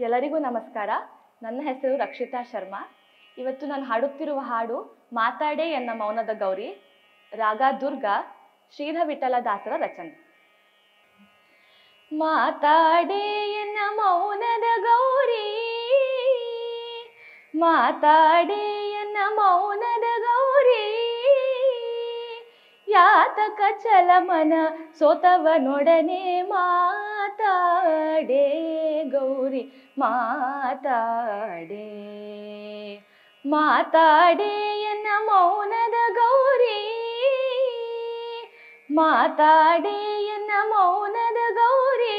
ಎಲ್ಲರಿಗೂ ನಮಸ್ಕಾರ ನನ್ನ ಹೆಸರು ರಕ್ಷಿತಾ ಶರ್ಮಾ ಇವತ್ತು ನಾನು ಹಾಡುತ್ತಿರುವ ಹಾಡು ಮಾತಾಡೆ ಎನ್ನ ಮೌನದ ಗೌರಿ ರಾಗ ದುರ್ಗ ಶ್ರೀಧ ವಿಠಲ ದಾಸರ ರಚನೆ ಮಾತಾಡೆ ಎನ್ನ ಮೌನದ ಗೌರಿ ಮಾತಾಡೆ ಎನ್ನ ಮೌನದ ಗೌರಿ ಯಾತಕ ಚಲಮನ ಸೋತವನೊಡನೆ ಮಾತಾಡೆ ಗೌರಿ ಮಾತಾಡೆ ಮಾತಾಡೆ ಎನ್ನ ಮೌನದ ಗೌರಿ ಮಾತಾಡೆ ಎನ್ನ ಮೌನದ ಗೌರಿ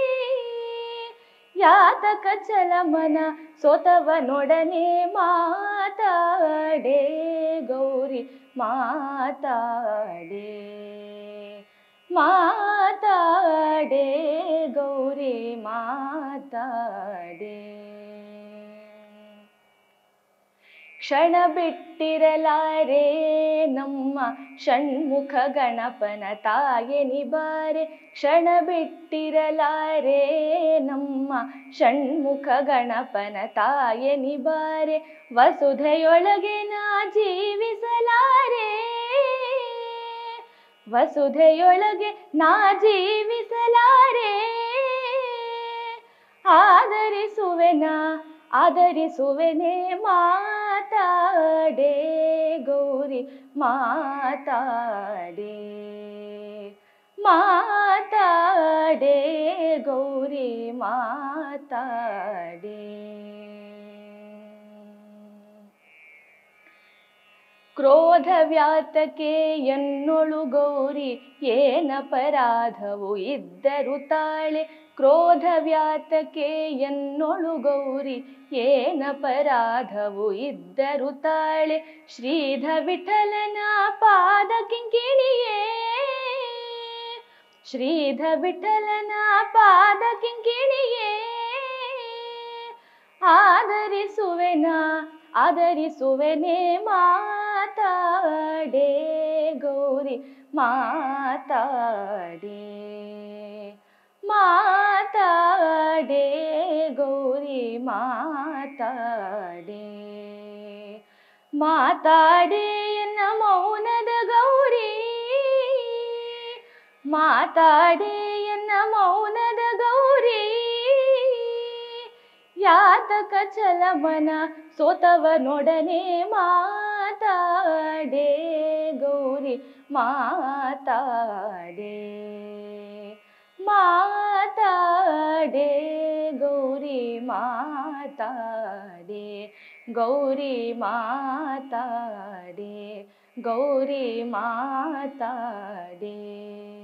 ಯಾತಕ ಚಲಮನ ಸೋತವನೊಡನೆ ಮಾತಾಡೆ ಗೌರಿ ಮಾತಾಡೆ ಮಾತಾಡೆ ಗೌರಿ ಮಾತಾಡೆ ಕ್ಷಣ ಬಿಟ್ಟಿರಲಾರೆ ನಮ್ಮ ಷಣ್ಮುಖ ಗಣಪನ ತಾಯನಿ ಬಾರೆ ಕ್ಷಣ ಬಿಟ್ಟಿರಲಾರೆ ನಮ್ಮ ಷಣ್ಮುಖ ಗಣಪನ ತಾಯನಿ ಬಾರೆ ವಸುಧೆಯೊಳಗೆ ನಾ ಜೀವಿಸಲಾರೆ ವಸುಧೆಯೊಳಗೆ ನಾ ಜೀವಿಸಲಾರೆ ಆದರಿಸುವೆನ ಆದರಿಸುವೆನೆ ಮಾತಾಡೆ ಗೌರಿ ಮಾತಾಡೆ ಮಾತಾಡೆ ಗೌರಿ ಮಾತಾಡೆ ಕ್ರೋಧ ವ್ಯಾತಕೆ ಎನ್ನೊಳು ಗೌರಿ ಏನಪರಾಧವು ಇದ್ದರು ತಾಳೆ ಕ್ರೋಧ ವ್ಯಾತಕೆ ಎನ್ನೊಳು ಗೌರಿ ಏನಪರಾಧವು ಇದ್ದರು ತಾಳೆ ಶ್ರೀಧ ವಿಠಲನ ಪಾದ ಕಿಂಕಿಣಿಯೇ ಶ್ರೀಧ ವಿಠಲನ ಪಾದ ಕಿಂಕಿಣಿಯೇ ಆದರಿಸುವೆನ ಆದರಿಸುವೆನೆ ಮಾತಾಡೆ ಗೌರಿ ಮಾತಾಡೆ ಮಾತಾಡೆ ಗೌರಿ ಮಾತಾಡೆ ಮಾತಾಡೆ ಎನ್ನ ಮೌನದ ಗೌರಿ ಮಾತಾಡೆ ಎನ್ನ ಮೌನದ ಗೌರಿ ಯಾತಕ ಚಲಮನ ಸೋತವನೊಡನೆ ಮಾತಾಡೆ ಗೌರಿ ಮಾತಾಡೆ ಮಾತಾಡೆ ಗೌರಿ ಮಾತಾಡೆ ಗೌರಿ ಮಾತಾಡೆ ಗೌರಿ ಮಾತಾಡೆ